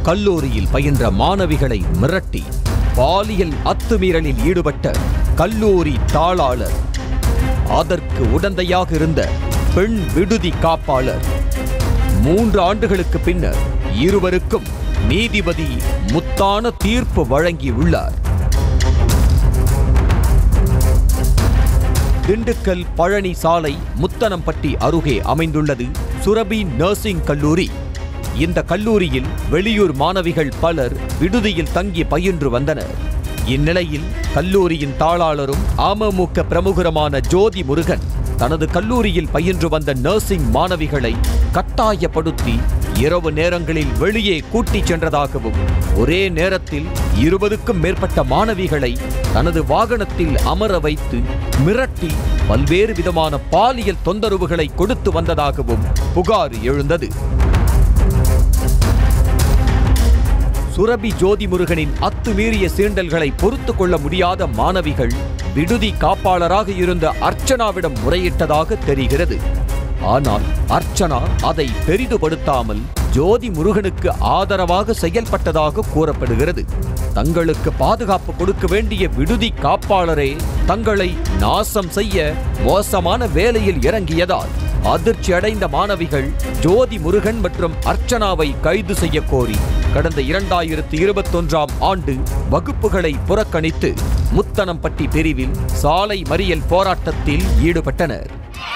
கல்லூரியில் பயின்ற மாணவிகளை மிரட்டி பாலியல் அத்துமீறலில் ஈடுபட்ட கல்லூரி தாளாளர் அதற்கு உடந்தையாக இருந்த பெண் விடுதி காப்பாளர் மூன்று ஆண்டுகளுக்கு பின்னர் இருவருக்கும் நீதிபதி முத்தான தீர்ப்பு வழங்கியுள்ளார் திண்டுக்கல் பழனி சாலை முத்தனம்பட்டி அருகே அமைந்துள்ளது சுரபி நர்சிங் கல்லூரி இந்த கல்லூரியில் வெளியூர் மாணவிகள் பலர் விடுதியில் தங்கி பயின்று வந்தனர் இந்நிலையில் கல்லூரியின் தாளாளரும் அமமுக பிரமுகருமான ஜோதி முருகன் தனது கல்லூரியில் பயின்று வந்த நர்சிங் மாணவிகளை கட்டாயப்படுத்தி இரவு நேரங்களில் வெளியே கூட்டிச் சென்றதாகவும் ஒரே நேரத்தில் இருபதுக்கும் மேற்பட்ட மாணவிகளை தனது வாகனத்தில் அமர வைத்து மிரட்டி பல்வேறு விதமான பாலியல் தொந்தரவுகளை கொடுத்து வந்ததாகவும் புகார் எழுந்தது சுரபி ஜோதி முருகனின் அத்துமீறிய சீண்டல்களை பொறுத்து கொள்ள முடியாத மாணவிகள் விடுதி காப்பாளராக இருந்த அர்ச்சனாவிடம் முறையிட்டதாக தெரிகிறது ஆனால் அர்ச்சனா அதை பெரிதுபடுத்தாமல் ஜோதி முருகனுக்கு ஆதரவாக செயல்பட்டதாக கூறப்படுகிறது தங்களுக்கு பாதுகாப்பு கொடுக்க வேண்டிய விடுதி காப்பாளரே தங்களை நாசம் செய்ய மோசமான வேலையில் இறங்கியதால் அதிர்ச்சி அடைந்த மாணவிகள் ஜோதி முருகன் மற்றும் அர்ச்சனாவை கைது செய்ய கோரி கடந்த இரண்டாயிரத்து இருபத்தொன்றாம் ஆண்டு வகுப்புகளை புறக்கணித்து முத்தனம்பட்டி பிரிவில் சாலை மறியல் போராட்டத்தில் ஈடுபட்டனர்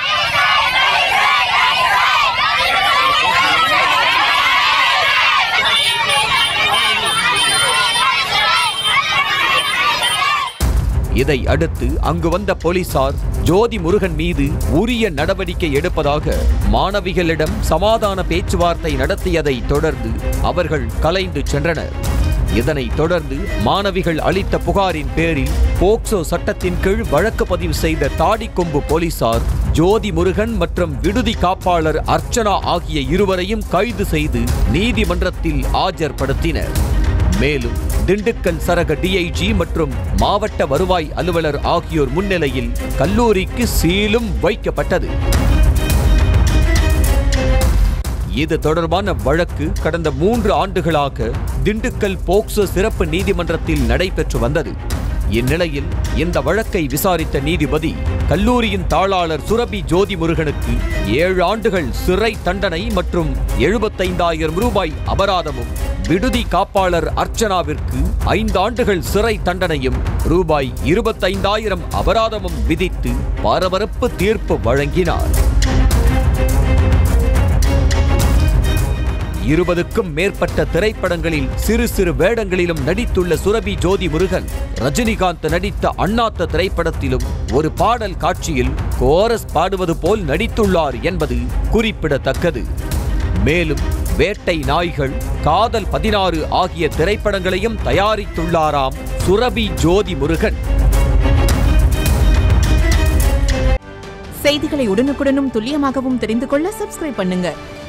இதை அடுத்து அங்கு வந்த போலீசார் ஜோதி முருகன் மீது உரிய நடவடிக்கை எடுப்பதாக மாணவிகளிடம் சமாதான பேச்சுவார்த்தை நடத்தியதை தொடர்ந்து அவர்கள் கலைந்து சென்றனர் இதனைத் தொடர்ந்து மாணவிகள் அளித்த புகாரின் பேரில் போக்சோ சட்டத்தின் கீழ் வழக்கு பதிவு செய்த தாடிக்கொம்பு போலீசார் ஜோதி முருகன் மற்றும் விடுதி காப்பாளர் அர்ச்சனா ஆகிய இருவரையும் கைது செய்து நீதிமன்றத்தில் ஆஜர்படுத்தினர் மேலும் திண்டுக்கல் சரக டிஐஜி மற்றும் மாவட்ட வருவாய் அலுவலர் ஆகியோர் முன்னிலையில் கல்லூரிக்கு சீலும் வைக்கப்பட்டது இது தொடர்பான வழக்கு கடந்த மூன்று ஆண்டுகளாக திண்டுக்கல் போக்சோ சிறப்பு நீதிமன்றத்தில் நடைபெற்று வந்தது இந்நிலையில் இந்த வழக்கை விசாரித்த நீதிபதி கல்லூரியின் தாளாளர் சுரபி ஜோதி முருகனுக்கு ஏழு ஆண்டுகள் சிறை தண்டனை மற்றும் எழுபத்தைந்தாயிரம் ரூபாய் அபராதமும் விடுதி காப்பாளர் அர்ச்சனாவிற்கு ஐந்தாண்டுகள் சிறை தண்டனையும் ரூபாய் இருபத்தைந்தாயிரம் அபராதமும் விதித்து பரபரப்பு தீர்ப்பு வழங்கினார் இருபதுக்கும் மேற்பட்ட திரைப்படங்களில் சிறு சிறு வேடங்களிலும் நடித்துள்ள சுரபி ஜோதி முருகன் ரஜினிகாந்த் நடித்த அண்ணாத்த திரைப்படத்திலும் ஒரு பாடல் காட்சியில் கோரஸ் பாடுவது போல் நடித்துள்ளார் என்பது குறிப்பிடத்தக்கது மேலும் வேட்டை நாய்கள் காதல் பதினாறு ஆகிய திரைப்படங்களையும் தயாரித்துள்ளாராம் சுரபி ஜோதி முருகன் செய்திகளை உடனுக்குடனும் துல்லியமாகவும் தெரிந்து கொள்ள சப்ஸ்கிரைப் பண்ணுங்க